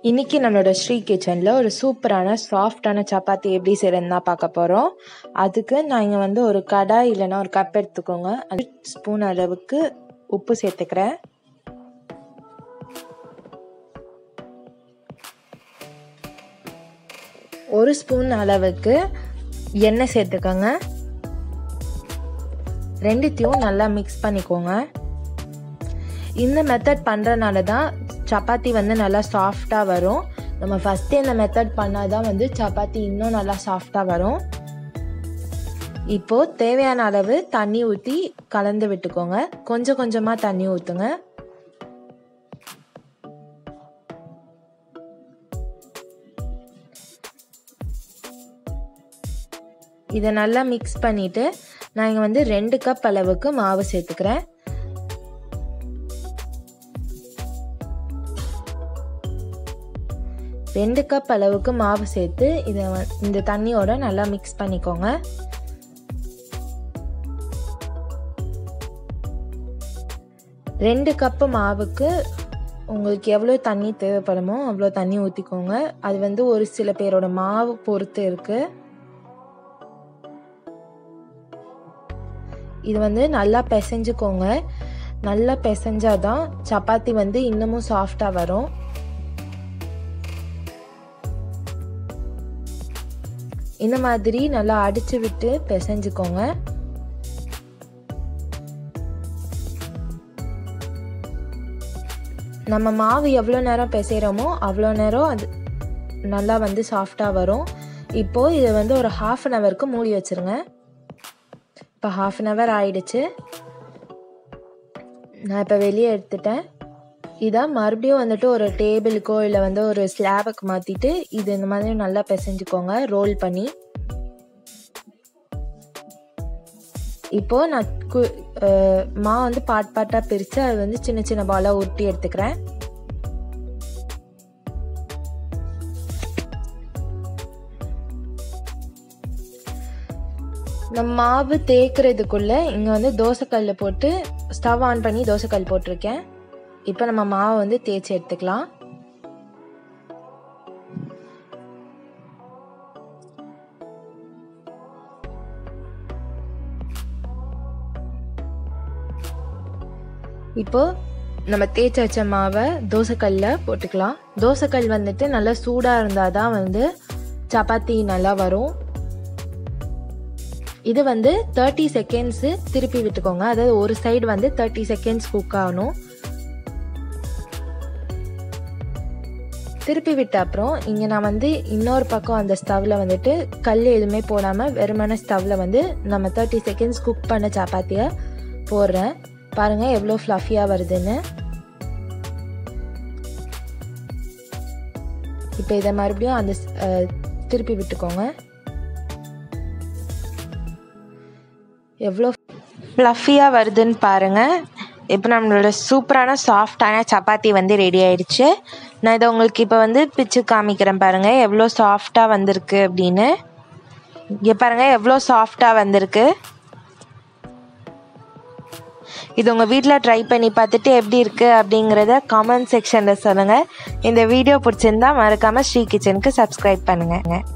இன்னைக்கு நம்மளோட ஸ்ரீ கிச்சனில் ஒரு சூப்பரான சாஃப்டான சப்பாத்தி எப்படி செய்யறதுன்னு தான் பார்க்க போகிறோம் அதுக்கு நான் இங்கே வந்து ஒரு கடாய் இல்லைன்னா ஒரு கப் எடுத்துக்கோங்க அது ஸ்பூன் அளவுக்கு உப்பு சேர்த்துக்கிறேன் ஒரு ஸ்பூன் அளவுக்கு எண்ணெய் சேர்த்துக்கோங்க ரெண்டுத்தையும் நல்லா மிக்ஸ் பண்ணிக்கோங்க இந்த மெத்தட் பண்ணுறனால தான் சப்பாத்தி வந்து நல்லா சாஃப்டாக வரும் நம்ம ஃபஸ்ட்டே இந்த மெத்தட் பண்ணால் தான் வந்து சப்பாத்தி இன்னும் நல்லா சாஃப்டாக வரும் இப்போது தேவையான அளவு தண்ணி ஊற்றி கலந்து விட்டுக்கோங்க கொஞ்சம் கொஞ்சமாக தண்ணி ஊற்றுங்க இதை நல்லா மிக்ஸ் பண்ணிவிட்டு நான் இங்கே வந்து ரெண்டு கப் அளவுக்கு மாவு சேர்த்துக்கிறேன் ரெண்டு கப் அளவுக்கு மாவு சேர்த்து இதை இந்த தண்ணியோட நல்லா மிக்ஸ் பண்ணிக்கோங்க ரெண்டு கப்பு மாவுக்கு உங்களுக்கு எவ்வளோ தண்ணி தேவைப்படுமோ அவ்வளோ தண்ணி ஊற்றிக்கோங்க அது வந்து ஒரு சில பேரோட மாவு பொறுத்து இருக்குது இது வந்து நல்லா பிசைஞ்சுக்கோங்க நல்லா பிசைஞ்சாதான் சப்பாத்தி வந்து இன்னமும் சாஃப்டாக வரும் இந்த மாதிரி நல்லா அடிச்சு விட்டு பிசைஞ்சுக்கோங்க நம்ம மாவு எவ்வளோ நேரம் பிசைகிறோமோ அவ்வளோ நேரம் அது நல்லா வந்து சாஃப்டாக வரும் இப்போது இதை வந்து ஒரு ஹாஃப் அன் ஹவருக்கு மூடி வச்சுருங்க இப்போ ஹாஃப் அன் ஹவர் ஆயிடுச்சு நான் இப்போ வெளியே எடுத்துட்டேன் இதை மறுபடியும் வந்துட்டு ஒரு டேபிளுக்கோ இல்லை வந்து ஒரு ஸ்லாபுக்கு மாற்றிட்டு இது இந்த மாதிரி நல்லா பிசைஞ்சுக்கோங்க ரோல் பண்ணி இப்போது நான் கு மா வந்து பாட் பாட்டாக பிரித்து அது வந்து சின்ன சின்ன பாலாக உருட்டி எடுத்துக்கிறேன் நம்ம மாவு தேய்க்கிறதுக்குள்ளே இங்கே வந்து தோசைக்கல்ல போட்டு ஸ்டவ் ஆன் பண்ணி தோசைக்கல் போட்டிருக்கேன் இப்போ நம்ம மாவை வந்து தேய்ச்சி எடுத்துக்கலாம் இப்போ நம்ம தேய்ச்சி வச்ச மாவை தோசைக்கல்ல போட்டுக்கலாம் தோசைக்கல் வந்துட்டு நல்லா சூடாக இருந்தால் தான் வந்து சப்பாத்தி நல்லா வரும் இது வந்து தேர்ட்டி செகண்ட்ஸு திருப்பி விட்டுக்கோங்க அதாவது ஒரு சைடு வந்து தேர்ட்டி செகண்ட்ஸ் குக் ஆகணும் திருப்பி விட்ட அப்புறம் இங்கே நான் வந்து இன்னொரு பக்கம் அந்த ஸ்டவ்வில் வந்துட்டு கல் எதுவுமே போடாமல் வெறுமன ஸ்டவ்வில் வந்து நம்ம தேர்ட்டி செகண்ட்ஸ் குக் பண்ண சப்பாத்தியை போடுறேன் பாருங்கள் எவ்வளோ ஃப்ளஃபியாக வருதுன்னு இப்போ இதை மறுபடியும் அந்த திருப்பி விட்டுக்கோங்க எவ்வளோ ஃப்ளஃபியாக வருதுன்னு பாருங்கள் இப்போ நம்மளோட சூப்பரான சாஃப்டான சப்பாத்தி வந்து ரெடி ஆயிடுச்சு நான் இதை உங்களுக்கு இப்போ வந்து பிச்சு காமிக்கிறேன் பாருங்கள் எவ்வளோ சாஃப்டாக வந்திருக்கு அப்படின்னு இங்கே பாருங்கள் எவ்வளோ சாஃப்டாக வந்திருக்கு இது உங்கள் வீட்டில் ட்ரை பண்ணி பார்த்துட்டு எப்படி இருக்குது அப்படிங்கிறத கமெண்ட் செக்ஷனில் சொல்லுங்கள் இந்த வீடியோ பிடிச்சிருந்தா மறக்காமல் ஸ்ரீ கிச்சனுக்கு சப்ஸ்கிரைப் பண்ணுங்கள்